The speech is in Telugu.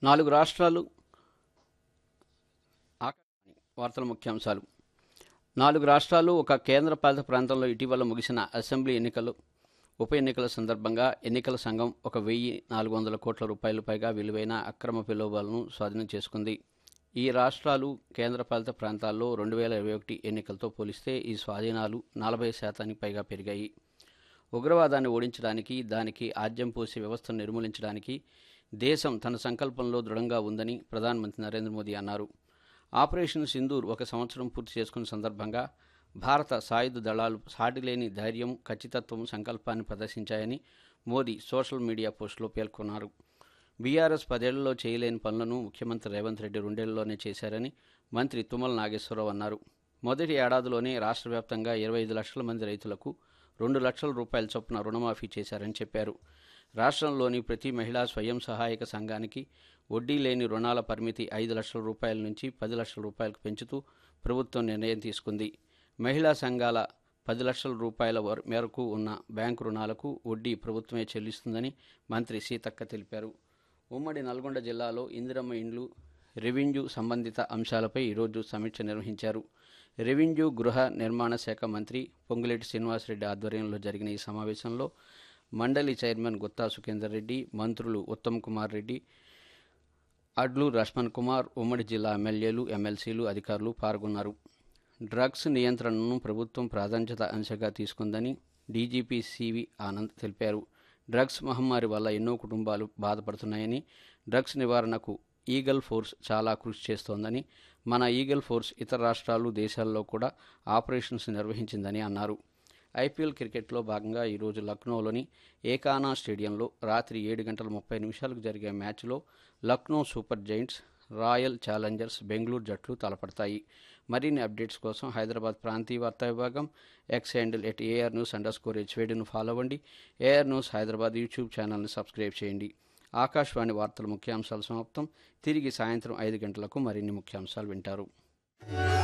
నాలుగు రాష్ట్రాలు ఆకాశవాణి వార్తల ముఖ్యాంశాలు నాలుగు రాష్ట్రాలు ఒక కేంద్రపాలిత ప్రాంతంలో ఇటీవల ముగిసిన అసెంబ్లీ ఎన్నికలు ఉప ఎన్నికల సందర్భంగా ఎన్నికల సంఘం ఒక వెయ్యి నాలుగు వందల కోట్ల రూపాయలు పైగా విలువైన అక్రమ పిలువలను స్వాధీనం చేసుకుంది ఈ రాష్ట్రాలు కేంద్రపాలిత ప్రాంతాల్లో రెండు వేల ఇరవై ఒకటి ఎన్నికలతో పోలిస్తే ఈ స్వాధీనాలు నలభై శాతానికి పైగా పెరిగాయి ఉగ్రవాదాన్ని ఓడించడానికి దానికి ఆద్యం పోసే వ్యవస్థను నిర్మూలించడానికి దేశం తన సంకల్పంలో దృఢంగా ఉందని ప్రధానమంత్రి నరేంద్ర మోదీ అన్నారు ఆపరేషన్ సింధూర్ ఒక సంవత్సరం పూర్తి చేసుకున్న సందర్భంగా భారత సాయుధ దళాలు సాటిలేని ధైర్యం ఖచ్చితత్వం సంకల్పాన్ని ప్రదర్శించాయని మోదీ సోషల్ మీడియా పోస్టులో పేర్కొన్నారు బీఆర్ఎస్ పదేళ్లలో చేయలేని పనులను ముఖ్యమంత్రి రేవంత్ రెడ్డి రెండేళ్లలోనే చేశారని మంత్రి తుమ్మల నాగేశ్వరరావు అన్నారు మొదటి ఏడాదిలోనే రాష్ట్ర వ్యాప్తంగా ఇరవై ఐదు లక్షల మంది రైతులకు రెండు లక్షల రూపాయల చొప్పున రుణమాఫీ చేశారని చెప్పారు రాష్ట్రంలోని ప్రతి మహిళా స్వయం సహాయక సంఘానికి వడ్డీ లేని రుణాల పరిమితి ఐదు లక్షల రూపాయల నుంచి పది లక్షల రూపాయలకు పెంచుతూ ప్రభుత్వం నిర్ణయం తీసుకుంది మహిళా సంఘాల పది లక్షల రూపాయల వర- మేరకు ఉన్న బ్యాంకు రుణాలకు వడ్డీ ప్రభుత్వమే చెల్లిస్తుందని మంత్రి సీతక్క తెలిపారు ఉమ్మడి నల్గొండ జిల్లాలో ఇందిరమ్మ ఇండ్లు రెవెన్యూ సంబంధిత అంశాలపై ఈరోజు సమీక్ష నిర్వహించారు రెవెన్యూ గృహ నిర్మాణ శాఖ మంత్రి పొంగులేటి శ్రీనివాసరెడ్డి ఆధ్వర్యంలో జరిగిన ఈ సమావేశంలో మండలి చైర్మన్ గుత్తా సుఖేందర్ రెడ్డి మంత్రులు ఉత్తమ్ కుమార్ రెడ్డి అడ్లు లక్ష్మణ్ కుమార్ ఉమ్మడి జిల్లా ఎమ్మెల్యేలు ఎమ్మెల్సీలు అధికారులు పాల్గొన్నారు డ్రగ్స్ నియంత్రణను ప్రభుత్వం ప్రాధాన్యత అంశంగా తీసుకుందని డీజీపీ సివి ఆనంద్ తెలిపారు డ్రగ్స్ మహమ్మారి వల్ల ఎన్నో కుటుంబాలు బాధపడుతున్నాయని డ్రగ్స్ నివారణకు ఈగల్ ఫోర్స్ చాలా కృషి చేస్తోందని మన ఈగల్ ఫోర్స్ ఇతర రాష్ట్రాలు దేశాల్లో కూడా ఆపరేషన్స్ నిర్వహించిందని అన్నారు ఐపీఎల్ క్రికెట్లో భాగంగా ఈరోజు లక్నోలోని ఏకానా స్టేడియంలో రాత్రి ఏడు గంటల ముప్పై నిమిషాలకు జరిగే మ్యాచ్లో Lucknow super giants royal challengers Bengaluru జట్లు తలపడతాయి మరిన్ని అప్డేట్స్ కోసం హైదరాబాద్ ప్రాంతీయ వార్తా విభాగం X handle at AR news underscore హెచ్వేడిను ఫాలో అవ్వండి ఏఆర్ న్యూస్ హైదరాబాద్ యూట్యూబ్ ఛానల్ని సబ్స్క్రైబ్ చేయండి ఆకాశవాణి వార్తల ముఖ్యాంశాలు సమాప్తం తిరిగి సాయంత్రం ఐదు గంటలకు మరిన్ని ముఖ్యాంశాలు వింటారు